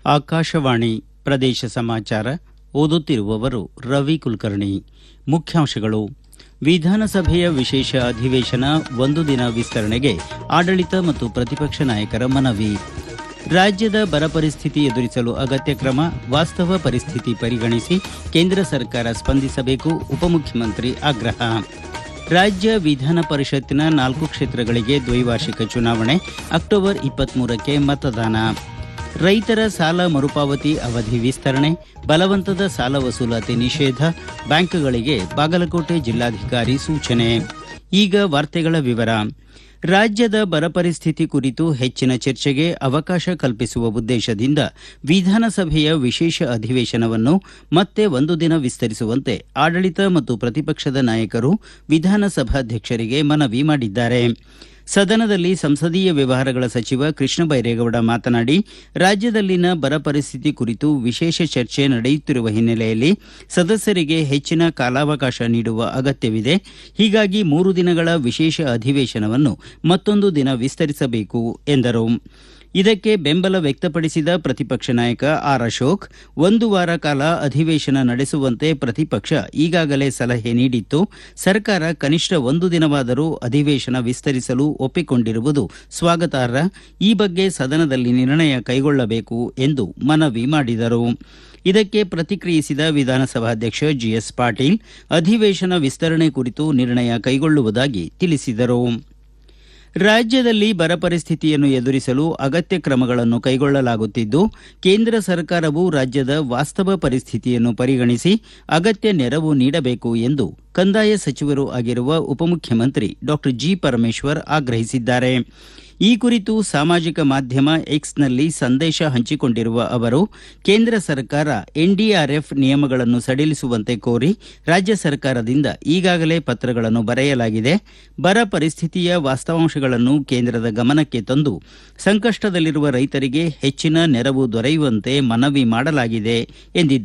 ಆಕಾಶವಾಣಿ ಪ್ರದೇಶ ಸಮಾಚಾರ ಓದುತ್ತಿರುವವರು ರವಿ ಕುಲಕರ್ಣಿ ಮುಖ್ಯಾಂಶಗಳು ವಿಧಾನಸಭೆಯ ವಿಶೇಷ ಅಧಿವೇಶನ ಒಂದು ದಿನ ವಿಸ್ತರಣೆಗೆ ಆಡಳಿತ ಮತ್ತು ಪ್ರತಿಪಕ್ಷ ನಾಯಕರ ಮನವಿ ರಾಜ್ಯದ ಬರ ಪರಿಸ್ಥಿತಿ ಎದುರಿಸಲು ಅಗತ್ಯ ಕ್ರಮ ವಾಸ್ತವ ಪರಿಸ್ಥಿತಿ ಪರಿಗಣಿಸಿ ಕೇಂದ್ರ ಸರ್ಕಾರ ಸ್ಪಂದಿಸಬೇಕು ಉಪಮುಖ್ಯಮಂತ್ರಿ ಆಗ್ರಹ ರಾಜ್ಯ ವಿಧಾನ ಪರಿಷತ್ತಿನ ನಾಲ್ಕು ಕ್ಷೇತ್ರಗಳಿಗೆ ದ್ವೈವಾರ್ಷಿಕ ಚುನಾವಣೆ ಅಕ್ಟೋಬರ್ ಇಪ್ಪತ್ಮೂರಕ್ಕೆ ಮತದಾನ ರೈತರ ಸಾಲ ಮರುಪಾವತಿ ಅವಧಿ ವಿಸ್ತರಣೆ ಬಲವಂತದ ಸಾಲ ವಸೂಲಾತಿ ನಿಷೇಧ ಬ್ಯಾಂಕ್ಗಳಿಗೆ ಬಾಗಲಕೋಟೆ ಜಿಲ್ಲಾಧಿಕಾರಿ ಸೂಚನೆ ಈಗ ವಾರ್ತೆಗಳ ವಿವರ ರಾಜ್ಯದ ಬರ ಪರಿಸ್ಥಿತಿ ಕುರಿತು ಹೆಚ್ಚಿನ ಚರ್ಚೆಗೆ ಅವಕಾಶ ಕಲ್ಪಿಸುವ ಉದ್ದೇಶದಿಂದ ವಿಧಾನಸಭೆಯ ವಿಶೇಷ ಅಧಿವೇಶನವನ್ನು ಮತ್ತೆ ಒಂದು ದಿನ ವಿಸ್ತರಿಸುವಂತೆ ಆಡಳಿತ ಮತ್ತು ಪ್ರತಿಪಕ್ಷದ ನಾಯಕರು ವಿಧಾನಸಭಾಧ್ಯಕ್ಷರಿಗೆ ಮನವಿ ಮಾಡಿದ್ದಾರೆ ಸದನದಲ್ಲಿ ಸಂಸದೀಯ ವ್ಯವಹಾರಗಳ ಸಚಿವ ಕೃಷ್ಣ ಬೈರೇಗೌಡ ಮಾತನಾಡಿ ರಾಜ್ಯದಲ್ಲಿನ ಬರ ಪರಿಸ್ಥಿತಿ ಕುರಿತು ವಿಶೇಷ ಚರ್ಚೆ ನಡೆಯುತ್ತಿರುವ ಹಿನ್ನೆಲೆಯಲ್ಲಿ ಸದಸ್ಯರಿಗೆ ಹೆಚ್ಚಿನ ಕಾಲಾವಕಾಶ ನೀಡುವ ಅಗತ್ಯವಿದೆ ಹೀಗಾಗಿ ಮೂರು ದಿನಗಳ ವಿಶೇಷ ಅಧಿವೇಶನವನ್ನು ಮತ್ತೊಂದು ದಿನ ವಿಸ್ತರಿಸಬೇಕು ಎಂದರು ಇದಕ್ಕೆ ಬೆಂಬಲ ವ್ಯಕ್ತಪಡಿಸಿದ ಪ್ರತಿಪಕ್ಷ ನಾಯಕ ಆರ್ ಅಶೋಕ್ ಒಂದು ವಾರ ಕಾಲ ಅಧಿವೇಶನ ನಡೆಸುವಂತೆ ಪ್ರತಿಪಕ್ಷ ಈಗಾಗಲೇ ಸಲಹೆ ನೀಡಿತ್ತು ಸರ್ಕಾರ ಕನಿಷ್ಠ ಒಂದು ದಿನವಾದರೂ ಅಧಿವೇಶನ ವಿಸ್ತರಿಸಲು ಒಪ್ಪಿಕೊಂಡಿರುವುದು ಸ್ವಾಗತಾರ್ಹ ಈ ಬಗ್ಗೆ ಸದನದಲ್ಲಿ ನಿರ್ಣಯ ಕೈಗೊಳ್ಳಬೇಕು ಎಂದು ಮನವಿ ಮಾಡಿದರು ಇದಕ್ಕೆ ಪ್ರತಿಕ್ರಿಯಿಸಿದ ವಿಧಾನಸಭಾಧ್ಯಕ್ಷ ಜಿಎಸ್ ಪಾಟೀಲ್ ಅಧಿವೇಶನ ವಿಸ್ತರಣೆ ಕುರಿತು ನಿರ್ಣಯ ಕೈಗೊಳ್ಳುವುದಾಗಿ ತಿಳಿಸಿದರು ರಾಜ್ಯದಲ್ಲಿ ಬರ ಪರಿಸ್ಥಿತಿಯನ್ನು ಎದುರಿಸಲು ಅಗತ್ಯ ಕ್ರಮಗಳನ್ನು ಕೈಗೊಳ್ಳಲಾಗುತ್ತಿದ್ದು ಕೇಂದ್ರ ಸರ್ಕಾರವು ರಾಜ್ಯದ ವಾಸ್ತವ ಪರಿಸ್ಥಿತಿಯನ್ನು ಪರಿಗಣಿಸಿ ಅಗತ್ಯ ನೆರವು ನೀಡಬೇಕು ಎಂದು ಕಂದಾಯ ಸಚಿವರೂ ಆಗಿರುವ ಉಪಮುಖ್ಯಮಂತ್ರಿ ಡಾಕ್ಟರ್ ಜಿ ಪರಮೇಶ್ವರ್ ಆಗ್ರಹಿಸಿದ್ದಾರೆ ಈ ಕುರಿತು ಸಾಮಾಜಿಕ ಮಾಧ್ಯಮ ಎಕ್ಸ್ನಲ್ಲಿ ಸಂದೇಶ ಹಂಚಿಕೊಂಡಿರುವ ಅವರು ಕೇಂದ್ರ ಸರ್ಕಾರ ಎನ್ಡಿಆರ್ಎಫ್ ನಿಯಮಗಳನ್ನು ಸಡಿಲಿಸುವಂತೆ ಕೋರಿ ರಾಜ್ಯ ಸರ್ಕಾರದಿಂದ ಈಗಾಗಲೇ ಪತ್ರಗಳನ್ನು ಬರೆಯಲಾಗಿದೆ ಬರ ಪರಿಸ್ಥಿತಿಯ ವಾಸ್ತವಾಂಶಗಳನ್ನು ಕೇಂದ್ರದ ಗಮನಕ್ಕೆ ತಂದು ಸಂಕಷ್ಟದಲ್ಲಿರುವ ರೈತರಿಗೆ ಹೆಚ್ಚಿನ ನೆರವು ದೊರೆಯುವಂತೆ ಮನವಿ ಮಾಡಲಾಗಿದೆ ಎಂದಿದ್ದಾರೆ